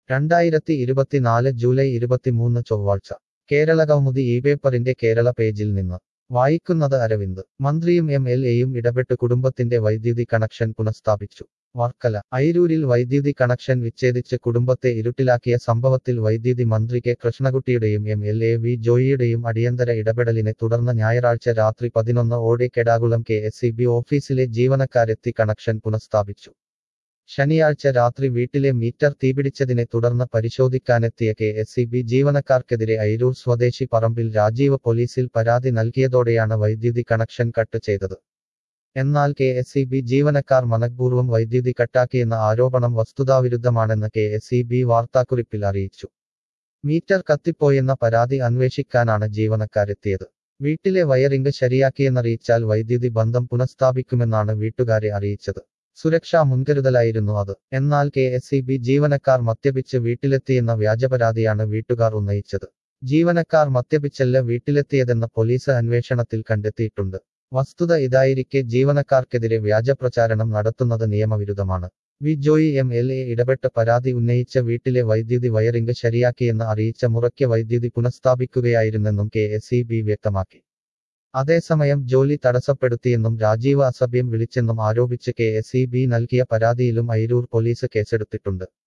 രണ്ടായിരത്തി ഇരുപത്തിനാല് ജൂലൈ ഇരുപത്തിമൂന്ന് ചൊവ്വാഴ്ച കേരള കൗമുദി ഈ പേപ്പറിന്റെ കേരള പേജിൽ നിന്ന് വായിക്കുന്നത് അരവിന്ദ് മന്ത്രിയും എം എൽ എയും ഇടപെട്ട് കുടുംബത്തിന്റെ വൈദ്യുതി കണക്ഷൻ പുനഃസ്ഥാപിച്ചു വർക്കല ഐരൂരിൽ വൈദ്യുതി കണക്ഷൻ വിച്ഛേദിച്ച് കുടുംബത്തെ ഇരുട്ടിലാക്കിയ സംഭവത്തിൽ വൈദ്യുതി മന്ത്രി കെ കൃഷ്ണകുട്ടിയുടെയും എം എൽ എ വി ജോയിയുടെയും അടിയന്തര ഇടപെടലിനെ തുടർന്ന് ഞായറാഴ്ച രാത്രി പതിനൊന്ന് ഓടെ Kedakulam K S C B ഓഫീസിലെ ജീവനക്കാരെത്തി കണക്ഷൻ പുനഃസ്ഥാപിച്ചു ശനിയാഴ്ച രാത്രി വീട്ടിലെ മീറ്റർ തീപിടിച്ചതിനെ തുടർന്ന് പരിശോധിക്കാനെത്തിയ കെ എസ് സി ബി ജീവനക്കാർക്കെതിരെ ഐരൂർ സ്വദേശി പറമ്പിൽ രാജീവ് പോലീസിൽ പരാതി നൽകിയതോടെയാണ് വൈദ്യുതി കണക്ഷൻ കട്ട് ചെയ്തത് എന്നാൽ കെ എസ് സി ബി ജീവനക്കാർ മനഃപൂർവ്വം വൈദ്യുതി കട്ടാക്കിയെന്ന ആരോപണം വസ്തുതാവിരുദ്ധമാണെന്ന് കെ എസ് സി ബി വാർത്താക്കുറിപ്പിൽ അറിയിച്ചു മീറ്റർ കത്തിപ്പോയെന്ന പരാതി അന്വേഷിക്കാനാണ് ജീവനക്കാരെത്തിയത് വീട്ടിലെ വയറിംഗ് ശരിയാക്കിയെന്നറിയിച്ചാൽ വൈദ്യുതി ബന്ധം പുനഃസ്ഥാപിക്കുമെന്നാണ് വീട്ടുകാരെ അറിയിച്ചത് സുരക്ഷാ മുൻകരുതലായിരുന്നു അത് എന്നാൽ കെ എസ് സി ബി ജീവനക്കാർ മദ്യപിച്ച് വീട്ടിലെത്തിയെന്ന വ്യാജപരാതിയാണ് വീട്ടുകാർ ഉന്നയിച്ചത് ജീവനക്കാർ മദ്യപിച്ചല്ല വീട്ടിലെത്തിയതെന്ന പോലീസ് അന്വേഷണത്തിൽ കണ്ടെത്തിയിട്ടുണ്ട് വസ്തുത ഇതായിരിക്കെ ജീവനക്കാർക്കെതിരെ വ്യാജപ്രചാരണം നടത്തുന്നത് നിയമവിരുദ്ധമാണ് V Joy M L A ഇടപെട്ട് പരാതി ഉന്നയിച്ച വീട്ടിലെ വൈദ്യുതി വയറിംഗ് ശരിയാക്കിയെന്ന് അറിയിച്ച മുറയ്ക്ക് വൈദ്യുതി പുനഃസ്ഥാപിക്കുകയായിരുന്നെന്നും കെ എസ് ഇ ബി വ്യക്തമാക്കി അതേസമയം ജോലി തടസ്സപ്പെടുത്തിയെന്നും രാജീവ് അസഭ്യം വിളിച്ചെന്നും ആരോപിച്ച് കെ എസ് ഇ ബി നൽകിയ പരാതിയിലും ഐരൂർ പോലീസ് കേസെടുത്തിട്ടുണ്ട്